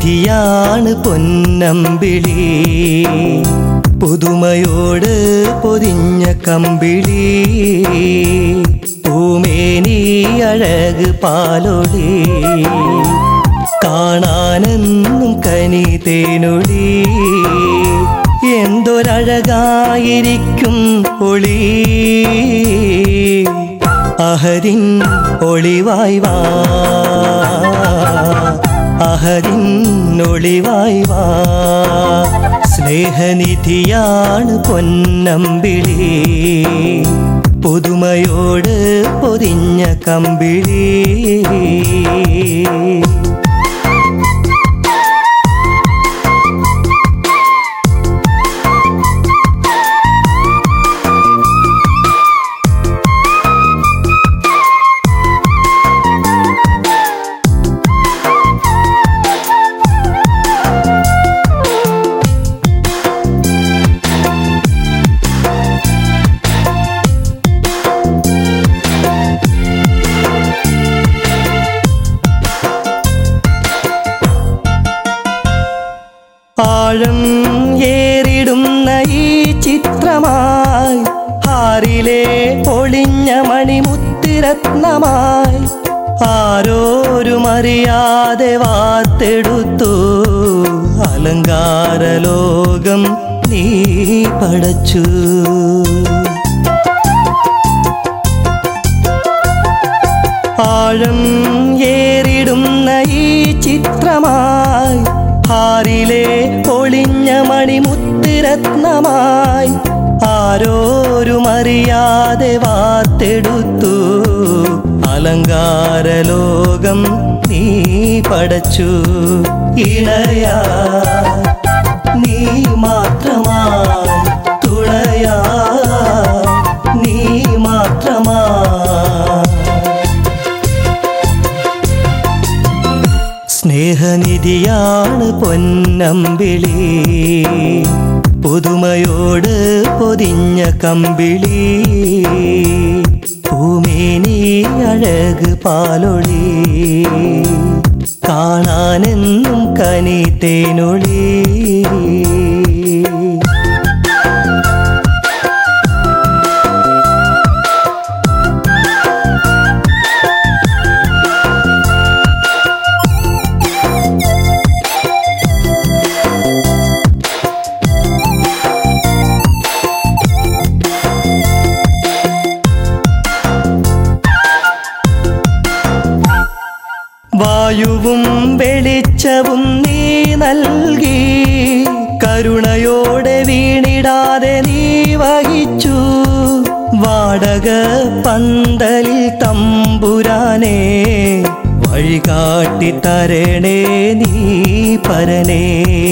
സ്നേഹനിധിയാണ് പൊന്നമ്പിളി പുതുമയോട് പൊതിഞ്ഞ കമ്പിളി പൂമേനി അഴക് പാലൊളി കാണാനെന്നും കനി തേനൊളി എന്തൊരഴകായിരിക്കും ഒളി അഹരിൻ ഒളിവായി വാ അഹരിൻ ഒളിവായി വാ സ്നേഹനിധിയാണ് പൊന്നമ്പിളി പുതുമയോട് പൊതിഞ്ഞ കമ്പിളി ആഴം ഏറിടുന്ന ഈ ചിത്രമായി ഹാറിലെ ഒളിഞ്ഞ മണിമുത്തിരത്നമായി ആരോരും അറിയാതെ വാർത്തെടുത്തു അലങ്കാര ലോകം നീ പടച്ചു ആഴം ഏറിടുന്ന ഈ ചിത്രമായി ഹാറിലെ ഒളിഞ്ഞ മണിമുത്തിരത്നമായി ആരോരും അറിയാതെ വാർത്തെടുത്തു അലങ്കാര ലോകം നീ പടച്ചു ഇണയാ നീ മാത്രമായി തുണയാ നീ മാത്രമായി സ്നേഹനിധിയാണ് പൊന്നമ്പിളി പുതുമയോട് പൊതിഞ്ഞ കമ്പിളി ഭൂമേനി അഴക് പാലൊളി കാണാനെന്നും കനി തേനൊളി വായുവും വെളിച്ചവും നീ നൽകി കരുണയോടെ വീണിടാതെ നീ വഹിച്ചു വാടക പന്തലിൽ തമ്പുരാനെ വഴികാട്ടി തരണേ നീ പരനേ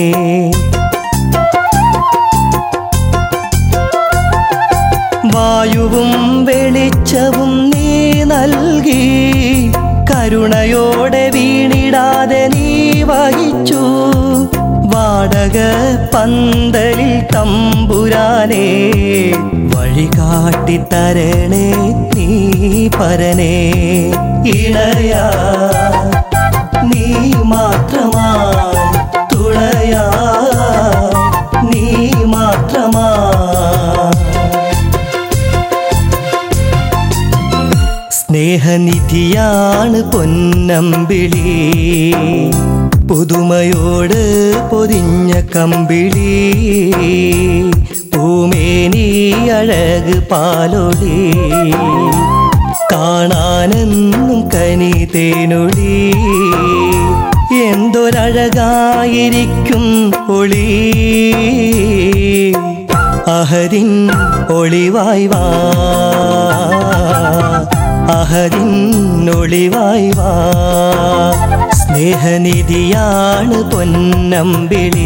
വായുവും വെളിച്ചവും നീ നൽകി കരുണയോടെ വീണിടാതെ നീ വഹിച്ചു വാടക പന്തലിൽ തമ്പുരാനെ വഴികാട്ടി തരണേ നീ പരനേ ഇണയാ നീ മാത്രമായി തുണയാ നീ മാത്രമായി സ്നേഹനിധിയാണ് പൊന്നമ്പിളി പുതുമയോട് പൊതിഞ്ഞ കമ്പിളി പൂമേനി അഴക് പാലൊളി കാണാനെന്നും കനി തേനൊളി എന്തൊരഴകായിരിക്കും ഒളി അഹരിൻ ഒളിവായി വാ അഹരിൻ ഒളിവായി വാ സ്നേഹനിധിയാണ് പൊന്നമ്പിളി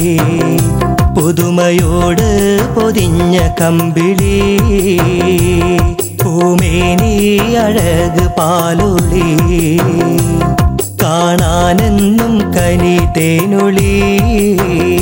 പുതുമയോട് പൊതിഞ്ഞ കമ്പിളി ഭൂമേനി അഴക് പാലൊളി കാണാനെന്നും കനി തേനൊളി